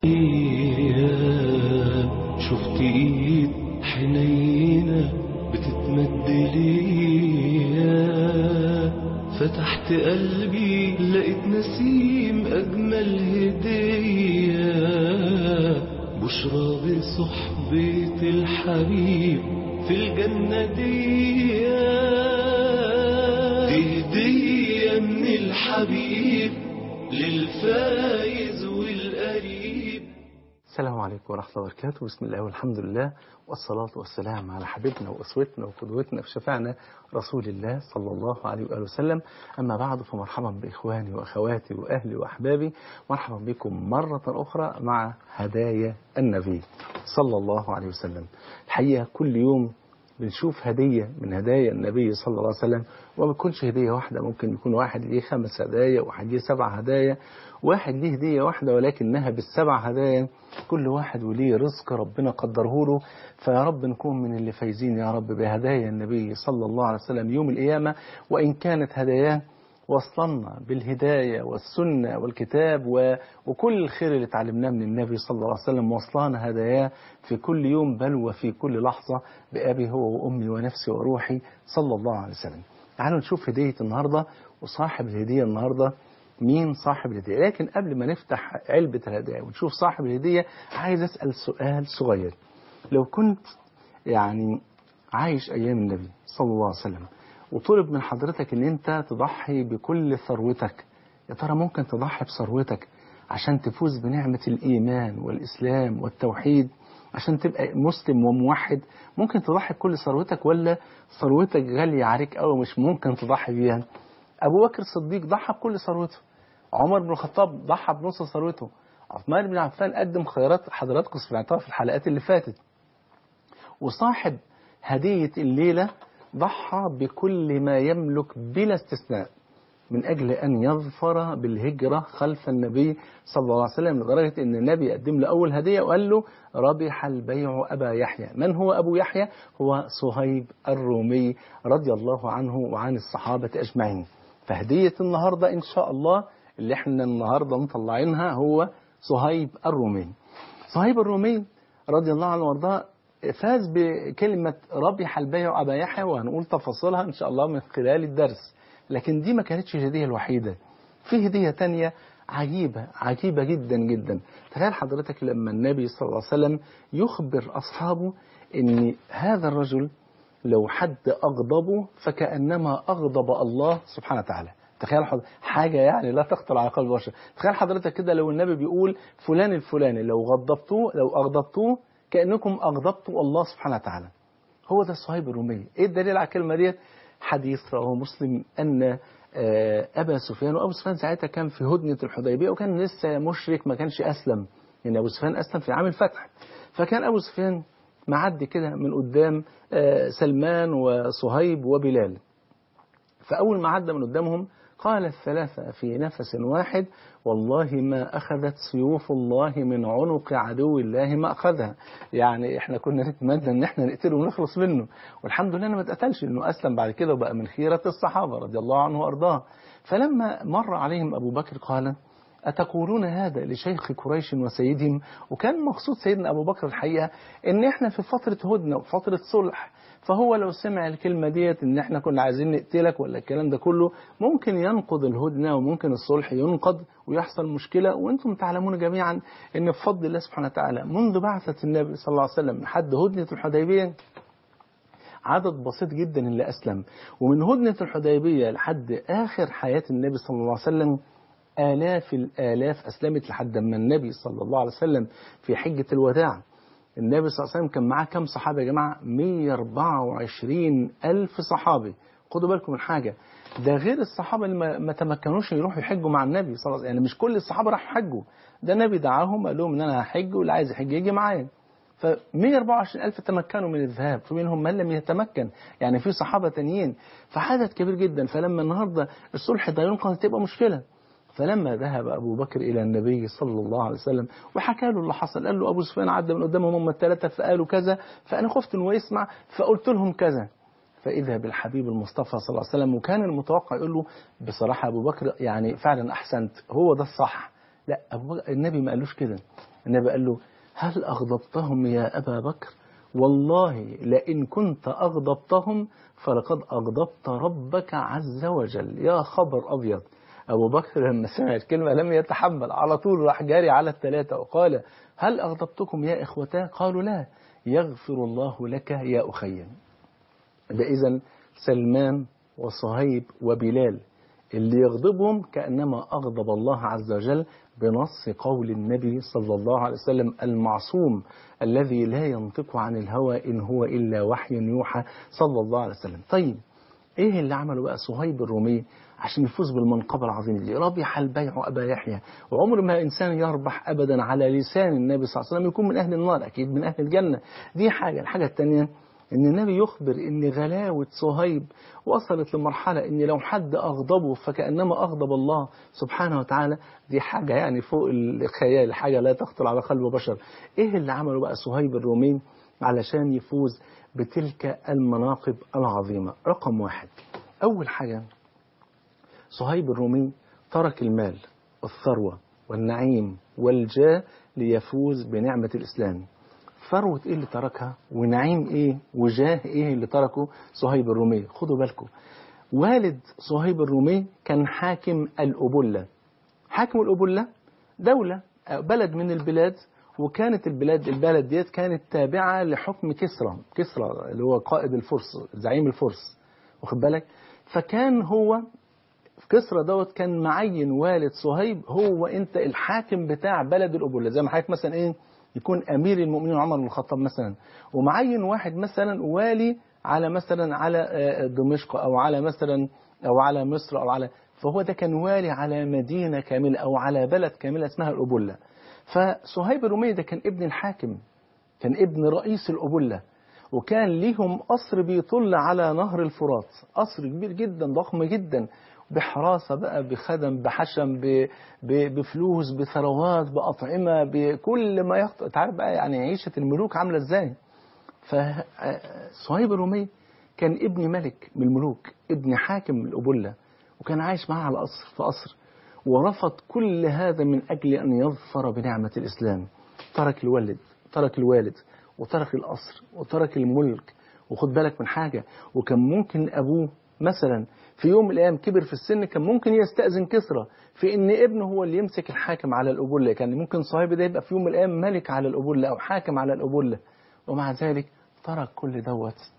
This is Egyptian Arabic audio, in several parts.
شفت ايد حنينة بتتمد ليا فتحت قلبي لقيت نسيم اجمل هدية بشرى بصحبة الحبيب في الجنة دي دي هدية من الحبيب للفايز والقريب السلام عليكم ورحمة الله وبركاته بسم الله والحمد لله والصلاة والسلام على حبيبنا وأسوتنا وقدوتنا وشفعنا رسول الله صلى الله عليه وآله وسلم أما بعد فمرحبا بإخواني وأخواتي وأهلي وأحبابي مرحبا بكم مرة أخرى مع هدايا النبي صلى الله عليه وسلم الحقيقة كل يوم بنشوف هدية من هدايا النبي صلى الله عليه وسلم وما بتكونش هدية واحدة ممكن يكون واحد ليه خمس هدايا واحد ليه سبع هدايا واحد ليه هدية واحدة ولكنها بالسبع هدايا كل واحد وليه رزق ربنا قدره له فيا رب نكون من اللي فايزين يا رب بهدايا النبي صلى الله عليه وسلم يوم القيامة وإن كانت هداياه وصلنا بالهداية والسنة والكتاب و... وكل الخير اللي اتعلمناه من النبي صلى الله عليه وسلم وصلنا هداياه في كل يوم بل وفي كل لحظة بأبي هو وأمي ونفسي وروحي صلى الله عليه وسلم تعالوا نشوف هدية النهاردة وصاحب الهدية النهاردة مين صاحب الهدية لكن قبل ما نفتح علبة الهدايا ونشوف صاحب الهدية عايز أسأل سؤال صغير لو كنت يعني عايش أيام النبي صلى الله عليه وسلم وطلب من حضرتك ان انت تضحي بكل ثروتك يا ترى ممكن تضحي بثروتك عشان تفوز بنعمة الإيمان والإسلام والتوحيد عشان تبقى مسلم وموحد ممكن تضحي بكل ثروتك ولا ثروتك غالية عليك أو مش ممكن تضحي بيها أبو بكر الصديق ضحى بكل ثروته عمر بن الخطاب ضحى بنص ثروته عثمان بن عفان قدم خيارات حضراتكم سمعتها في الحلقات اللي فاتت وصاحب هدية الليلة ضحى بكل ما يملك بلا استثناء من أجل أن يظفر بالهجرة خلف النبي صلى الله عليه وسلم لدرجة أن النبي قدم له أول هدية وقال له ربح البيع أبا يحيى من هو أبو يحيى؟ هو صهيب الرومي رضي الله عنه وعن الصحابة أجمعين فهدية النهاردة إن شاء الله اللي احنا النهاردة مطلعينها هو صهيب الرومي صهيب الرومي رضي الله عنه وارضاه فاز بكلمة ربح البيع أبا يحيى وهنقول تفاصيلها إن شاء الله من خلال الدرس لكن دي ما كانتش الهدية الوحيدة في هدية تانية عجيبة عجيبة جدا جدا تخيل حضرتك لما النبي صلى الله عليه وسلم يخبر أصحابه أن هذا الرجل لو حد أغضبه فكأنما أغضب الله سبحانه وتعالى تخيل حضرتك حاجة يعني لا تخطر على قلب بشر تخيل حضرتك كده لو النبي بيقول فلان الفلاني لو غضبتوه لو أغضبتوه كأنكم أغضبتوا الله سبحانه وتعالى هو ده الصهيب الرومي إيه الدليل على الكلمة ديت حديث رواه مسلم أن أبا سفيان وأبو سفيان ساعتها كان في هدنة الحديبية وكان لسه مشرك ما كانش أسلم يعني أبو سفيان أسلم في عام الفتح فكان أبو سفيان معدي كده من قدام سلمان وصهيب وبلال فأول ما عدى من قدامهم قال الثلاثة في نفس واحد والله ما أخذت سيوف الله من عنق عدو الله ما أخذها يعني إحنا كنا نتمنى أن إحنا نقتله ونخلص منه والحمد لله ما اتقتلش إنه أسلم بعد كده وبقى من خيرة الصحابة رضي الله عنه وأرضاه فلما مر عليهم أبو بكر قال أتقولون هذا لشيخ قريش وسيدهم وكان مقصود سيدنا أبو بكر الحقيقة إن إحنا في فترة هدنة وفترة صلح فهو لو سمع الكلمة ديت إن إحنا كنا عايزين نقتلك ولا الكلام ده كله ممكن ينقض الهدنة وممكن الصلح ينقض ويحصل مشكلة وأنتم تعلمون جميعا إن بفضل الله سبحانه وتعالى منذ بعثة النبي صلى الله عليه وسلم لحد هدنة الحديبية عدد بسيط جدا اللي أسلم ومن هدنة الحديبية لحد آخر حياة النبي صلى الله عليه وسلم آلاف الآلاف أسلمت لحد ما النبي صلى الله عليه وسلم في حجة الوداع النبي صلى الله عليه وسلم كان معاه كم صحابة يا جماعة 124 ألف صحابي خدوا بالكم من حاجة ده غير الصحابة اللي ما تمكنوش يروحوا يحجوا مع النبي صلى الله عليه وسلم يعني مش كل الصحابة راحوا يحجوا ده النبي دعاهم قال لهم ان انا هحج واللي عايز يحج يجي معايا ف 124 ألف تمكنوا من الذهاب في منهم من لم يتمكن يعني في صحابة تانيين فعدد كبير جدا فلما النهاردة الصلح ده ينقض تبقى مشكلة فلما ذهب أبو بكر إلى النبي صلى الله عليه وسلم وحكى له اللي حصل قال له أبو سفيان عدى من قدامهم هم الثلاثة فقالوا كذا فأنا خفت إنه يسمع فقلت لهم كذا فإذا بالحبيب المصطفى صلى الله عليه وسلم وكان المتوقع يقول له بصراحة أبو بكر يعني فعلا أحسنت هو ده الصح لا أبو بكر النبي ما قالوش كده النبي قال له هل أغضبتهم يا أبا بكر والله لئن كنت أغضبتهم فلقد أغضبت ربك عز وجل يا خبر أبيض أبو بكر لما سمع الكلمة لم يتحمل على طول راح جاري على الثلاثة وقال هل أغضبتكم يا إخوتاه قالوا لا يغفر الله لك يا أخي ده إذا سلمان وصهيب وبلال اللي يغضبهم كأنما أغضب الله عز وجل بنص قول النبي صلى الله عليه وسلم المعصوم الذي لا ينطق عن الهوى إن هو إلا وحي يوحى صلى الله عليه وسلم طيب إيه اللي عمله بقى صهيب الرومي عشان يفوز بالمنقبة العظيمة دي ربح البيع أبا يحيى وعمر ما إنسان يربح أبدا على لسان النبي صلى الله عليه وسلم يكون من أهل النار أكيد من أهل الجنة دي حاجة الحاجة الثانية ان النبي يخبر ان غلاوة صهيب وصلت لمرحلة ان لو حد اغضبه فكأنما اغضب الله سبحانه وتعالى دي حاجة يعني فوق الخيال حاجة لا تخطر على قلب بشر ايه اللي عمله بقى صهيب الرومي علشان يفوز بتلك المناقب العظيمة رقم واحد اول حاجة صهيب الرومي ترك المال والثروة والنعيم والجاه ليفوز بنعمة الإسلام ثروة ايه اللي تركها ونعيم ايه وجاه ايه اللي تركه صهيب الرومي خدوا بالكم والد صهيب الرومي كان حاكم الأبلة حاكم الأبلة دولة بلد من البلاد وكانت البلاد البلد ديت كانت تابعة لحكم كسرى كسرى اللي هو قائد الفرس زعيم الفرس واخد بالك فكان هو كسرى دوت كان معين والد صهيب هو انت الحاكم بتاع بلد الأبلة زي ما حضرتك مثلا ايه يكون امير المؤمنين عمر بن الخطاب مثلا ومعين واحد مثلا والي على مثلا على دمشق او على مثلا او على مصر او على فهو ده كان والي على مدينه كامله او على بلد كامله اسمها الابله فصهيب الرومي ده كان ابن الحاكم كان ابن رئيس الابله وكان ليهم قصر بيطل على نهر الفرات قصر كبير جدا ضخم جدا بحراسة بقى بخدم بحشم بفلوس بثروات بأطعمة بكل ما يخطئ تعرف بقى يعني عيشة الملوك عاملة ازاي فصهيب الرومي كان ابن ملك من الملوك ابن حاكم من الأبلة وكان عايش معاه على قصر في قصر ورفض كل هذا من أجل أن يظفر بنعمة الإسلام ترك الولد ترك الوالد وترك القصر وترك الملك وخد بالك من حاجة وكان ممكن أبوه مثلا في يوم من الأيام كبر في السن كان ممكن يستأذن كسرى في إن ابنه هو اللي يمسك الحاكم على الأبلة كان ممكن صهيب ده يبقى في يوم من الأيام ملك على الأبلة أو حاكم على الأبلة ومع ذلك ترك كل دوت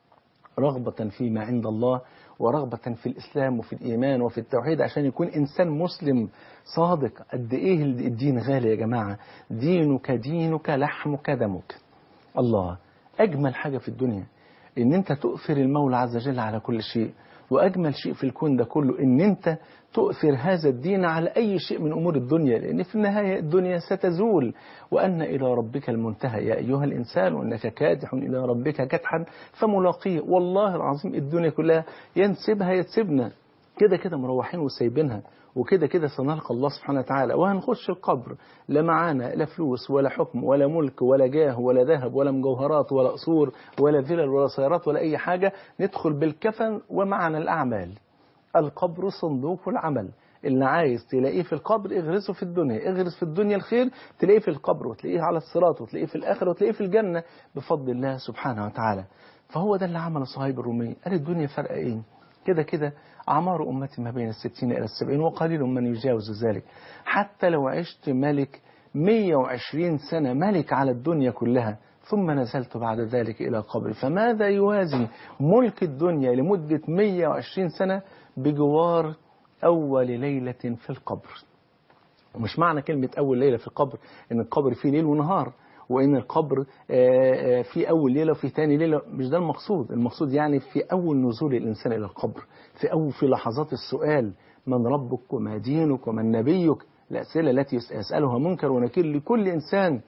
رغبة فيما عند الله ورغبة في الإسلام وفي الإيمان وفي التوحيد عشان يكون إنسان مسلم صادق قد إيه الدين غالي يا جماعة دينك دينك لحمك دمك الله أجمل حاجة في الدنيا إن أنت تؤثر المولى عز وجل على كل شيء وأجمل شيء في الكون ده كله إن أنت تؤثر هذا الدين على أي شيء من أمور الدنيا لأن في النهاية الدنيا ستزول وأن إلى ربك المنتهى يا أيها الإنسان إنك كادح إلى ربك كدحا فملاقيه والله العظيم الدنيا كلها ينسبها يتسبنا كده كده مروحين وسايبينها وكده كده سنلقى الله سبحانه وتعالى وهنخش القبر لا معانا لا فلوس ولا حكم ولا ملك ولا جاه ولا ذهب ولا مجوهرات ولا قصور ولا فلل ولا سيارات ولا أي حاجة ندخل بالكفن ومعنا الأعمال القبر صندوق العمل اللي عايز تلاقيه في القبر اغرسه في الدنيا اغرس في الدنيا الخير تلاقيه في القبر وتلاقيه على الصراط وتلاقيه في الآخرة وتلاقيه في الجنة بفضل الله سبحانه وتعالى فهو ده اللي عمل صهيب الرومي قال الدنيا فرق ايه كده كده أعمار أمتي ما بين الستين إلى السبعين وقليل من يجاوز ذلك حتى لو عشت ملك 120 سنة ملك على الدنيا كلها ثم نزلت بعد ذلك إلى قبري فماذا يوازي ملك الدنيا لمدة 120 سنة بجوار أول ليلة في القبر ومش معنى كلمة أول ليلة في القبر إن القبر فيه ليل ونهار وإن القبر في أول ليلة وفي ثاني ليلة مش ده المقصود المقصود يعني في أول نزول الإنسان إلى القبر في أول في لحظات السؤال من ربك وما دينك ومن نبيك الأسئلة التي يسألها منكر ونكير لكل إنسان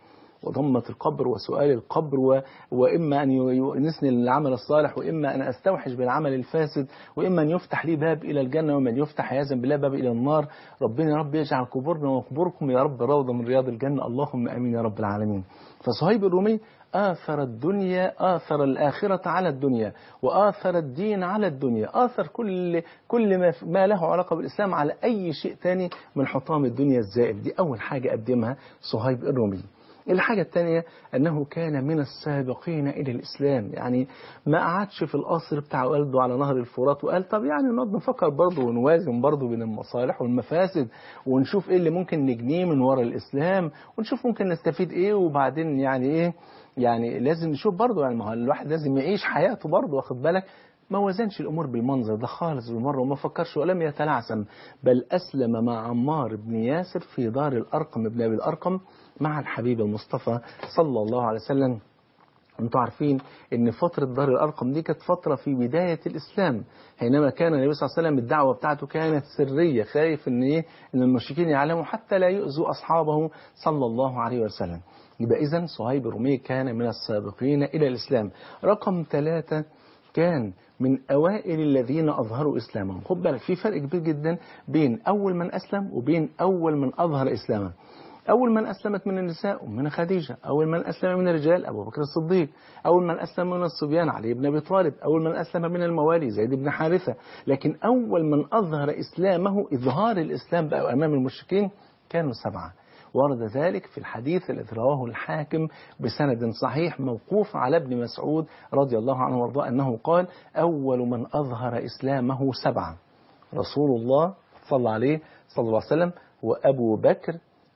وضمة القبر وسؤال القبر و... وإما أن يؤنسني للعمل الصالح وإما أن أستوحش بالعمل الفاسد وإما أن يفتح لي باب إلى الجنة ومن يفتح عياذا بالله باب إلى النار ربنا يا رب يجعل قبورنا وقبوركم يا رب روضة من رياض الجنة اللهم أمين يا رب العالمين فصهيب الرومي آثر الدنيا آثر الآخرة على الدنيا وآثر الدين على الدنيا آثر كل كل ما, ما له علاقة بالإسلام على أي شيء تاني من حطام الدنيا الزائل دي أول حاجة قدمها صهيب الرومي الحاجة الثانية أنه كان من السابقين إلى الإسلام يعني ما قعدش في القصر بتاع والده على نهر الفرات وقال طب يعني نقعد نفكر برضه ونوازن برضه بين المصالح والمفاسد ونشوف إيه اللي ممكن نجنيه من وراء الإسلام ونشوف ممكن نستفيد إيه وبعدين يعني إيه يعني لازم نشوف برضه يعني ما هو الواحد لازم يعيش حياته برضه واخد بالك ما وزنش الأمور بالمنظر ده خالص بالمرة وما فكرش ولم يتلعثم بل أسلم مع عمار بن ياسر في دار الأرقم بن أبي الأرقم مع الحبيب المصطفى صلى الله عليه وسلم انتوا عارفين ان فترة دار الأرقم دي كانت فترة في بداية الإسلام حينما كان النبي صلى الله عليه وسلم الدعوة بتاعته كانت سرية خايف ان ايه ان المشركين يعلموا حتى لا يؤذوا أصحابه صلى الله عليه وسلم يبقى إذا صهيب الرومي كان من السابقين إلى الإسلام رقم ثلاثة كان من أوائل الذين أظهروا إسلامهم خد بالك في فرق كبير جدا بين أول من أسلم وبين أول من أظهر إسلامه أول من أسلمت من النساء أمنا خديجة أول من أسلم من الرجال أبو بكر الصديق أول من أسلم من الصبيان علي بن أبي طالب أول من أسلم من الموالي زيد بن حارثة لكن أول من أظهر إسلامه إظهار الإسلام بقى أمام المشركين كانوا سبعة ورد ذلك في الحديث الذي رواه الحاكم بسند صحيح موقوف على ابن مسعود رضي الله عنه وارضاه أنه قال أول من أظهر إسلامه سبعة رسول الله صلى عليه صلى الله عليه وسلم وأبو بكر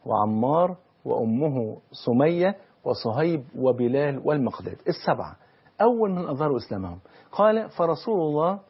وعمار وأمه سمية وصهيب وبلال والمقداد السبعة أول من أظهروا إسلامهم قال فرسول الله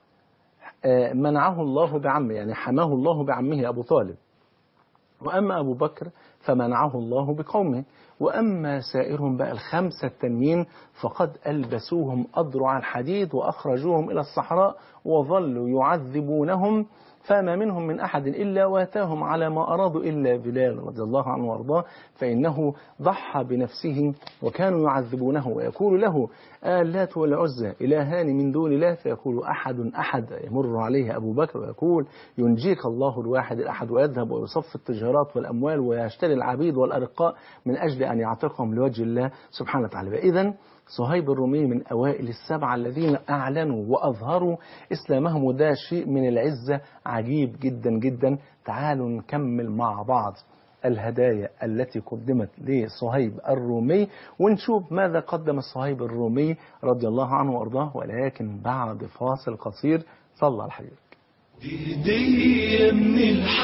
منعه الله بعمه يعني حماه الله بعمه أبو طالب وأما أبو بكر فمنعه الله بقومه وأما سائرهم بقى الخمسة التانيين فقد ألبسوهم أضرع الحديد وأخرجوهم إلى الصحراء وظلوا يعذبونهم فما منهم من أحد إلا واتاهم على ما أرادوا إلا بلال رضي الله عنه وارضاه فإنه ضحى بنفسه وكانوا يعذبونه ويقول له آلات والعزى إلهان من دون الله فيقول أحد أحد يمر عليه أبو بكر ويقول ينجيك الله الواحد الأحد ويذهب ويصف التجارات والأموال ويشتري العبيد والأرقاء من أجل أن يعتقهم لوجه الله سبحانه وتعالى إذا صهيب الرومي من أوائل السبعة الذين أعلنوا وأظهروا إسلامهم وده شيء من العزة عجيب جدا جدا تعالوا نكمل مع بعض الهدايا التي قدمت لصهيب الرومي ونشوف ماذا قدم صهيب الرومي رضي الله عنه وأرضاه ولكن بعد فاصل قصير صلى على حبيبك دي هدية من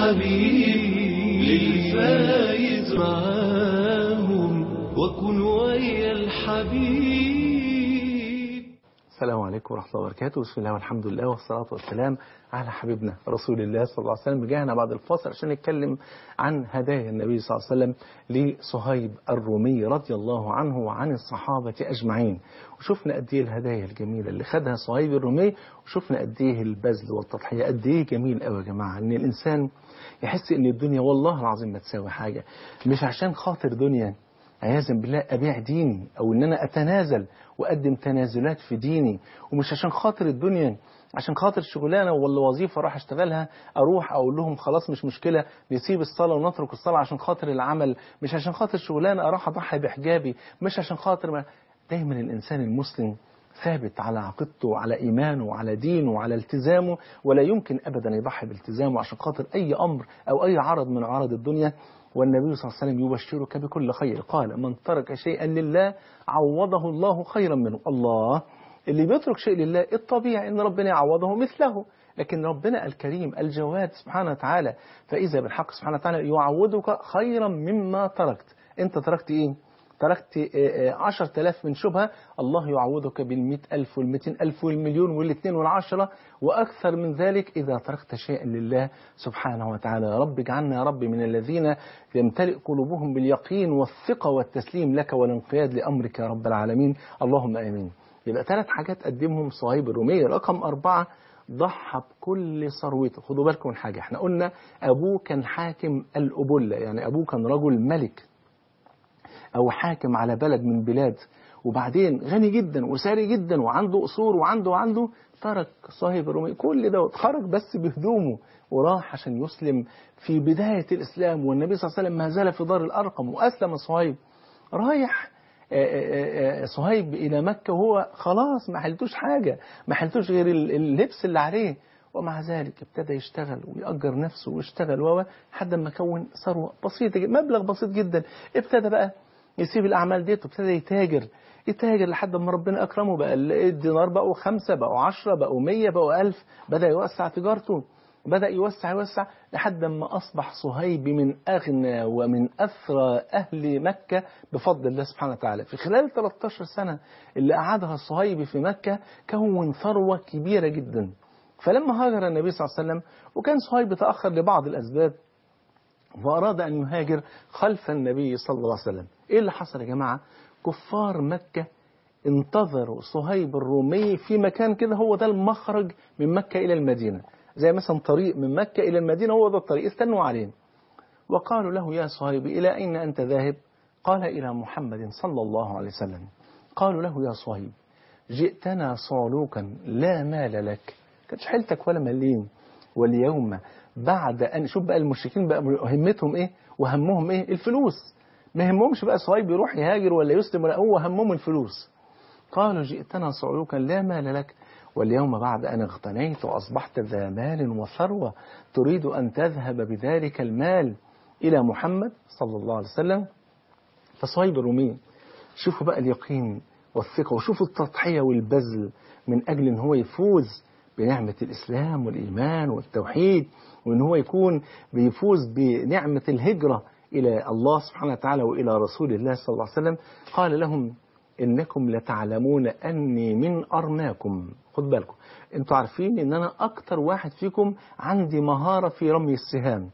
الحبيب للفايز معاهم وكن ويا الحبيب السلام عليكم ورحمة الله وبركاته بسم الله والحمد لله والصلاة والسلام على حبيبنا رسول الله صلى الله عليه وسلم رجعنا بعد الفاصل عشان نتكلم عن هدايا النبي صلى الله عليه وسلم لصهيب الرومي رضي الله عنه وعن الصحابة أجمعين وشفنا قد ايه الهدايا الجميلة اللي خدها صهيب الرومي وشفنا قد ايه البذل والتضحية قد ايه جميل قوي يا جماعة ان الإنسان يحس ان الدنيا والله العظيم ما تساوي حاجة مش عشان خاطر دنيا عياذا بالله أبيع ديني أو إن أنا أتنازل وأقدم تنازلات في ديني ومش عشان خاطر الدنيا عشان خاطر شغلانة ولا وظيفة راح أشتغلها أروح أقول لهم خلاص مش مشكلة نسيب الصلاة ونترك الصلاة عشان خاطر العمل مش عشان خاطر شغلانة أروح أضحي بحجابي مش عشان خاطر ما دايما الإنسان المسلم ثابت على عقيدته وعلى إيمانه وعلى دينه وعلى التزامه ولا يمكن أبدا يضحي بالتزامه عشان خاطر أي أمر أو أي عرض من عرض الدنيا والنبي صلى الله عليه وسلم يبشرك بكل خير قال من ترك شيئا لله عوضه الله خيرا منه الله اللي بيترك شيء لله الطبيعي ان ربنا يعوضه مثله لكن ربنا الكريم الجواد سبحانه وتعالى فإذا بالحق سبحانه وتعالى يعوضك خيرا مما تركت انت تركت ايه تركت عشر تلاف من شبهة الله يعوضك بالمئة ألف والمئتين ألف والمليون والاثنين والعشرة وأكثر من ذلك إذا تركت شيئا لله سبحانه وتعالى يا رب اجعلنا يا رب من الذين يمتلئ قلوبهم باليقين والثقة والتسليم لك والانقياد لأمرك يا رب العالمين اللهم آمين يبقى ثلاث حاجات قدمهم صهيب الرومية رقم أربعة ضحى بكل ثروته خدوا بالكم من حاجة احنا قلنا أبوه كان حاكم الأبلة يعني أبوه كان رجل ملك أو حاكم على بلد من بلاد وبعدين غني جدا وثري جدا وعنده قصور وعنده وعنده ترك صهيب الرومي كل ده خرج بس بهدومه وراح عشان يسلم في بداية الإسلام والنبي صلى الله عليه وسلم ما زال في دار الأرقم وأسلم صهيب رايح صهيب إلى مكة وهو خلاص ما حلتوش حاجة ما حلتوش غير اللبس اللي عليه ومع ذلك ابتدى يشتغل ويأجر نفسه ويشتغل و لحد ما كون ثروة بسيطة جدا مبلغ بسيط جدا ابتدى بقى يسيب الأعمال ديت وابتدى يتاجر يتاجر لحد ما ربنا أكرمه بقى الدينار بقوا خمسة بقوا عشرة بقوا مية بقوا ألف بدأ يوسع تجارته بدأ يوسع يوسع لحد ما أصبح صهيب من أغنى ومن أثرى أهل مكة بفضل الله سبحانه وتعالى في خلال 13 سنة اللي قعدها صهيب في مكة كون ثروة كبيرة جدا فلما هاجر النبي صلى الله عليه وسلم وكان صهيب تأخر لبعض الأسباب وأراد أن يهاجر خلف النبي صلى الله عليه وسلم إيه اللي حصل يا جماعة كفار مكة انتظروا صهيب الرومي في مكان كده هو ده المخرج من مكة إلى المدينة زي مثلا طريق من مكة إلى المدينة هو ده الطريق استنوا عليه وقالوا له يا صهيب إلى أين أنت ذاهب قال إلى محمد صلى الله عليه وسلم قالوا له يا صهيب جئتنا صعلوكا لا مال لك كانش حيلتك ولا مليم واليوم بعد أن شوف بقى المشركين بقى همتهم إيه وهمهم إيه الفلوس ما همهمش بقى صهيب يروح يهاجر ولا يسلم ولا هو همهم الفلوس قالوا جئتنا صعلوكا لا مال لك واليوم بعد أن اغتنيت وأصبحت ذا مال وثروة تريد أن تذهب بذلك المال إلى محمد صلى الله عليه وسلم فصهيب الرومي شوفوا بقى اليقين والثقة وشوفوا التضحية والبذل من أجل أن هو يفوز بنعمة الإسلام والإيمان والتوحيد وأن هو يكون بيفوز بنعمة الهجرة إلى الله سبحانه وتعالى وإلى رسول الله صلى الله عليه وسلم قال لهم إنكم لتعلمون أني من أرماكم خد بالكم انتوا عارفين ان انا اكتر واحد فيكم عندي مهارة في رمي السهام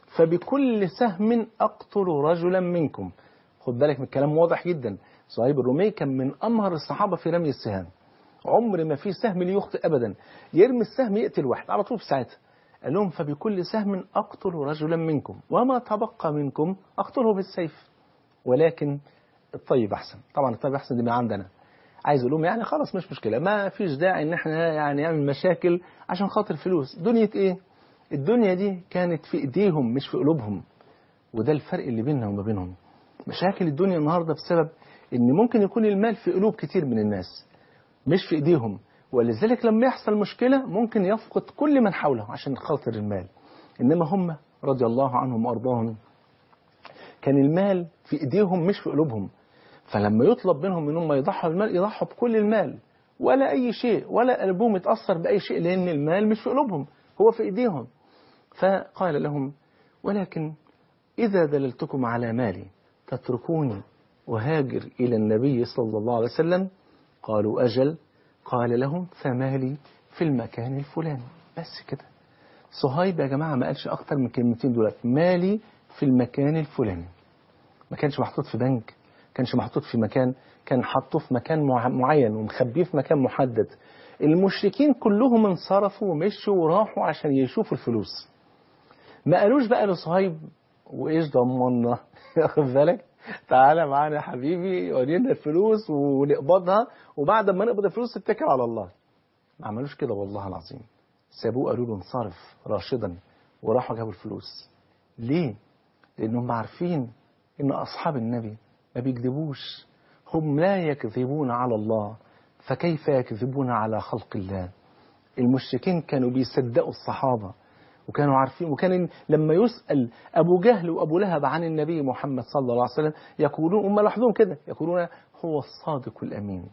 فبكل سهم اقتل رجلا منكم خد بالك من الكلام واضح جدا صهيب الرومي كان من امهر الصحابة في رمي السهام عمر ما في سهم ليخطئ ابدا يرمي السهم يقتل واحد على طول في ساعتها قال لهم فبكل سهم اقتل رجلا منكم وما تبقى منكم اقتله بالسيف ولكن الطيب احسن طبعا الطيب احسن دي من عندنا عايز اقول لهم يعني خلاص مش مشكله ما فيش داعي ان احنا يعني نعمل مشاكل عشان خاطر فلوس دنيا ايه الدنيا دي كانت في ايديهم مش في قلوبهم وده الفرق اللي بيننا وما بينهم مشاكل الدنيا النهارده بسبب ان ممكن يكون المال في قلوب كتير من الناس مش في ايديهم ولذلك لما يحصل مشكله ممكن يفقد كل من حوله عشان خاطر المال انما هم رضي الله عنهم وارضاهم كان المال في ايديهم مش في قلوبهم فلما يطلب منهم انهم يضحوا بالمال يضحوا بكل المال ولا اي شيء ولا قلبهم يتاثر باي شيء لان المال مش في قلوبهم هو في ايديهم فقال لهم ولكن اذا دللتكم على مالي تتركوني وهاجر الى النبي صلى الله عليه وسلم قالوا اجل قال لهم فمالي في المكان الفلاني بس كده صهيب يا جماعه ما قالش اكتر من كلمتين دولت مالي في المكان الفلاني ما كانش محطوط في بنك كانش محطوط في مكان كان حاطه في مكان معين ومخبيه في مكان محدد المشركين كلهم انصرفوا ومشوا وراحوا عشان يشوفوا الفلوس ما قالوش بقى لصهيب وايش ضمنا واخد بالك تعالى معانا يا حبيبي ورينا الفلوس ونقبضها وبعد ما نقبض الفلوس اتكل على الله ما عملوش كده والله العظيم سابوه قالوا له انصرف راشدا وراحوا جابوا الفلوس ليه لانهم عارفين ان اصحاب النبي ما بيكذبوش هم لا يكذبون على الله فكيف يكذبون على خلق الله المشركين كانوا بيصدقوا الصحابة وكانوا عارفين وكان لما يسأل أبو جهل وأبو لهب عن النبي محمد صلى الله عليه وسلم يقولون هم لوحدهم كده يقولون هو الصادق الأمين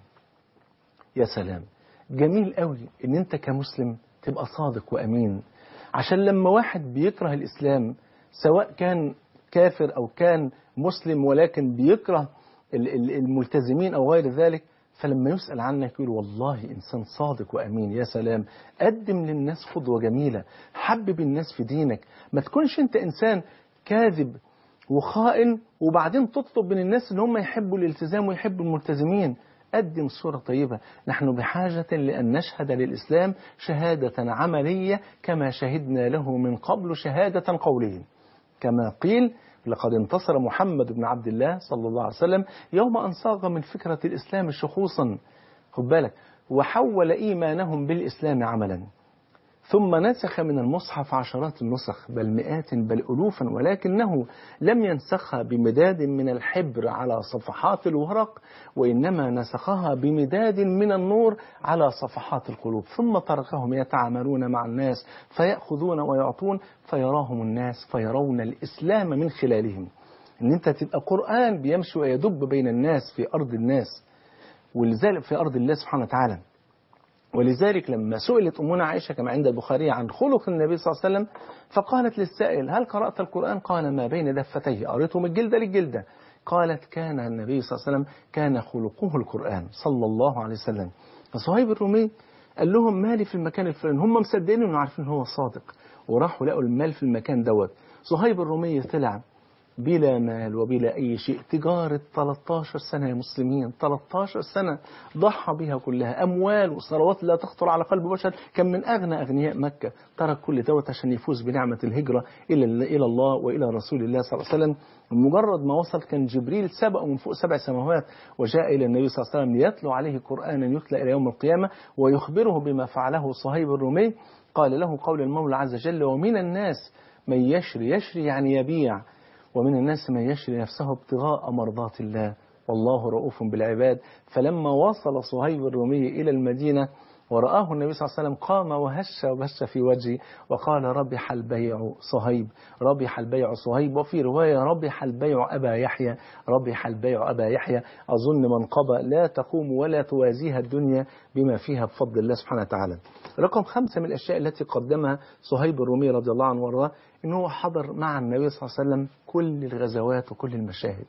يا سلام جميل قوي ان انت كمسلم تبقى صادق وأمين عشان لما واحد بيكره الإسلام سواء كان كافر أو كان مسلم ولكن بيكره الملتزمين أو غير ذلك فلما يسأل عنك يقول والله إنسان صادق وأمين يا سلام قدم للناس قدوة جميلة حبب الناس في دينك ما تكونش أنت إنسان كاذب وخائن وبعدين تطلب من الناس ان هم يحبوا الالتزام ويحبوا الملتزمين قدم صورة طيبة نحن بحاجة لأن نشهد للإسلام شهادة عملية كما شهدنا له من قبل شهادة قولية كما قيل لقد انتصر محمد بن عبد الله صلى الله عليه وسلم يوم أن صاغ من فكرة الإسلام شخوصا خد بالك وحول إيمانهم بالإسلام عملا ثم نسخ من المصحف عشرات النسخ بل مئات بل ألوفا ولكنه لم ينسخها بمداد من الحبر على صفحات الورق وإنما نسخها بمداد من النور على صفحات القلوب ثم تركهم يتعاملون مع الناس فيأخذون ويعطون فيراهم الناس فيرون الإسلام من خلالهم ان انت تبقى قرآن بيمشي ويدب بين الناس في أرض الناس ولذلك في أرض الله سبحانه وتعالى ولذلك لما سئلت أمنا عائشة كما عند البخاري عن خلق النبي صلى الله عليه وسلم فقالت للسائل هل قرأت القرآن قال ما بين دفتيه قريته من الجلدة للجلدة قالت كان النبي صلى الله عليه وسلم كان خلقه القرآن صلى الله عليه وسلم فصهيب الرومي قال لهم مالي في المكان الفلاني هم مصدقين انه عارفين هو صادق وراحوا لقوا المال في المكان دوت صهيب الرومي طلع بلا مال وبلا أي شيء تجارة 13 سنة يا مسلمين 13 سنة ضحى بها كلها أموال وثروات لا تخطر على قلب بشر كان من أغنى أغنياء مكة ترك كل دوت عشان يفوز بنعمة الهجرة إلى إلى الله وإلى رسول الله صلى الله عليه وسلم مجرد ما وصل كان جبريل سبقه من فوق سبع سماوات وجاء إلى النبي صلى الله عليه وسلم ليتلو عليه قرآنا يتلى إلى يوم القيامة ويخبره بما فعله صهيب الرومي قال له قول المولى عز وجل ومن الناس من يشري يشري يعني يبيع ومن الناس من يشري نفسه ابتغاء مرضات الله والله رؤوف بالعباد فلما وصل صهيب الرومي إلى المدينة ورآه النبي صلى الله عليه وسلم قام وهش وبش في وجهه وقال ربح البيع صهيب ربح البيع صهيب وفي رواية ربح البيع أبا يحيى ربح البيع أبا يحيى أظن منقبة لا تقوم ولا توازيها الدنيا بما فيها بفضل الله سبحانه وتعالى رقم خمسة من الأشياء التي قدمها صهيب الرومي رضي الله عنه وارضاه إنه حضر مع النبي صلى الله عليه وسلم كل الغزوات وكل المشاهد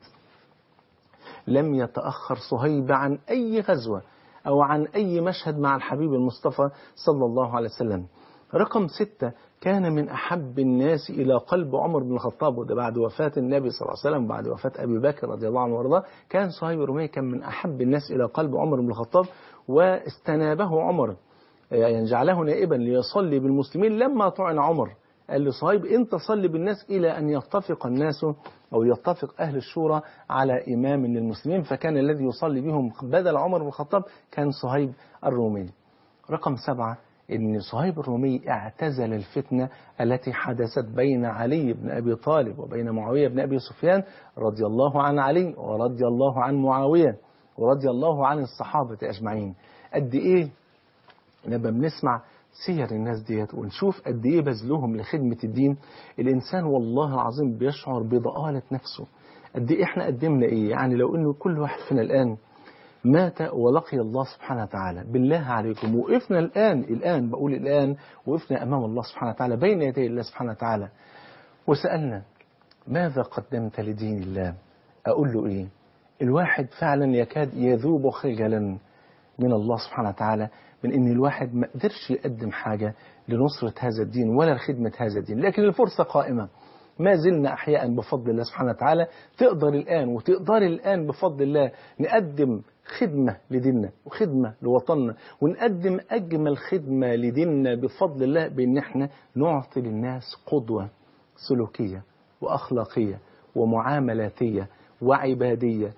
لم يتأخر صهيب عن أي غزوة أو عن أي مشهد مع الحبيب المصطفى صلى الله عليه وسلم رقم ستة كان من أحب الناس إلى قلب عمر بن الخطاب وده بعد وفاة النبي صلى الله عليه وسلم بعد وفاة أبي بكر رضي الله عنه وارضاه كان صهيب الرومي كان من أحب الناس إلى قلب عمر بن الخطاب واستنابه عمر يعني جعله نائبا ليصلي بالمسلمين لما طعن عمر قال لصهيب انت صلي بالناس إلى أن يتفق الناس أو يتفق أهل الشورى على إمام للمسلمين فكان الذي يصلي بهم بدل عمر بن الخطاب كان صهيب الرومي رقم سبعة ان صهيب الرومي اعتزل الفتنة التي حدثت بين علي بن أبي طالب وبين معاوية بن أبي سفيان رضي الله عن علي ورضي الله عن معاوية ورضي الله عن الصحابة أجمعين قد إيه لما بنسمع سير الناس ديت ونشوف قد ايه بذلهم لخدمة الدين الإنسان والله العظيم بيشعر بضآلة نفسه قد ايه احنا قدمنا ايه يعني لو انه كل واحد فينا الآن مات ولقي الله سبحانه وتعالى بالله عليكم وقفنا الآن الآن بقول الآن وقفنا أمام الله سبحانه وتعالى بين يدي الله سبحانه وتعالى وسألنا ماذا قدمت لدين الله أقول له إيه الواحد فعلا يكاد يذوب خجلا من الله سبحانه وتعالى من ان الواحد ما قدرش يقدم حاجة لنصرة هذا الدين ولا لخدمة هذا الدين لكن الفرصة قائمة ما زلنا أحياء بفضل الله سبحانه وتعالى تقدر الآن وتقدر الآن بفضل الله نقدم خدمة لديننا وخدمة لوطننا ونقدم أجمل خدمة لديننا بفضل الله بأن احنا نعطي للناس قدوة سلوكية وأخلاقية ومعاملاتية وعبادية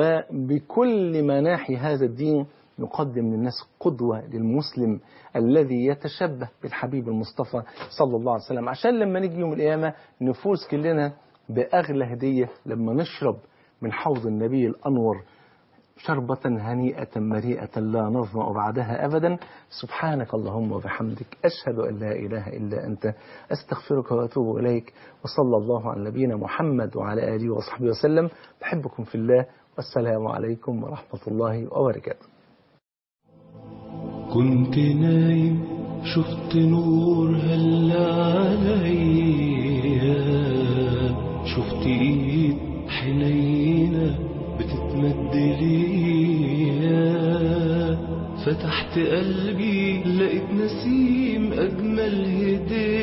وبكل مناحي هذا الدين نقدم للناس قدوة للمسلم الذي يتشبه بالحبيب المصطفى صلى الله عليه وسلم عشان لما نيجي يوم القيامة نفوز كلنا بأغلى هدية لما نشرب من حوض النبي الأنور شربة هنيئة مريئة لا نظمأ بعدها أبدا سبحانك اللهم وبحمدك أشهد أن لا إله إلا أنت أستغفرك وأتوب إليك وصلى الله على نبينا محمد وعلى آله وصحبه وسلم بحبكم في الله والسلام عليكم ورحمة الله وبركاته كنت نايم شفت نور هل عليا شفت ايد حنينة بتتمد ليا فتحت قلبي لقيت نسيم اجمل هدية